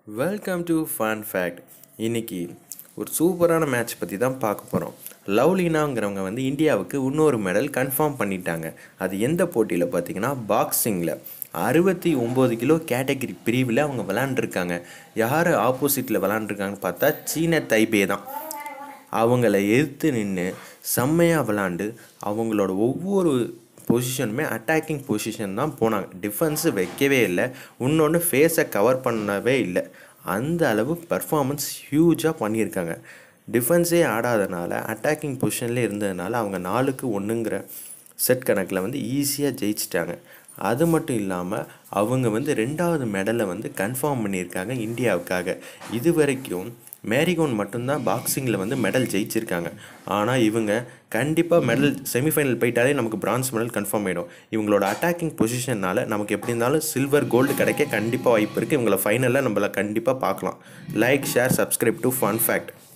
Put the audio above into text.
welcome to fun fact இன்னைக்கு ஒரு சூப்பரான மேட்ச் பற்றி தான் பார்க்க போகிறோம் லவ்லினாங்கிறவங்க வந்து இந்தியாவுக்கு இன்னொரு மெடல் கன்ஃபார்ம் பண்ணிட்டாங்க அது எந்த போட்டியில் பார்த்தீங்கன்னா பாக்ஸிங்கில் அறுபத்தி ஒம்பது கிலோ கேட்டகரி பிரிவில் அவங்க விளாண்டுருக்காங்க யார் ஆப்போசிட்டில் விளாண்டுருக்காங்கன்னு பார்த்தா சீன தைபே தான் அவங்கள எதிர்த்து நின்று செம்மையாக விளாண்டு அவங்களோட ஒவ்வொரு பொசிஷனுமே அட்டாக்கிங் பொசிஷன் தான் போனாங்க டிஃபென்ஸு வைக்கவே இல்லை இன்னொன்று ஃபேஸை கவர் பண்ணவே இல்லை அந்த அளவு பர்ஃபார்மன்ஸ் ஹியூஜாக பண்ணியிருக்காங்க டிஃபென்ஸே ஆடாதனால அட்டாக்கிங் பொசிஷனில் இருந்ததுனால அவங்க நாலுக்கு ஒன்றுங்கிற செட் கணக்கில் வந்து ஈஸியாக ஜெயிச்சிட்டாங்க அது மட்டும் இல்லாமல் அவங்க வந்து ரெண்டாவது மெடலை வந்து கன்ஃபார்ம் பண்ணியிருக்காங்க இந்தியாவுக்காக இது வரைக்கும் மேரிகோன் மட்டும்தான் பாக்ஸிங்கில் வந்து மெடல் ஜெயிச்சிருக்காங்க ஆனால் இவங்க கண்டிப்பாக மெடல் செமிஃபைனல் போயிட்டாலே நமக்கு பிரான்ஸ் மெடல் கன்ஃபார்ம் ஆகிடும் இவங்களோட அட்டாக்கிங் பொசிஷனால் நமக்கு எப்படி இருந்தாலும் சில்வர் கோல்டு கிடைக்க கண்டிப்பாக வாய்ப்பு இருக்குது இவங்கள ஃபைனலில் நம்மள கண்டிப்பாக பார்க்கலாம் like share subscribe to fun fact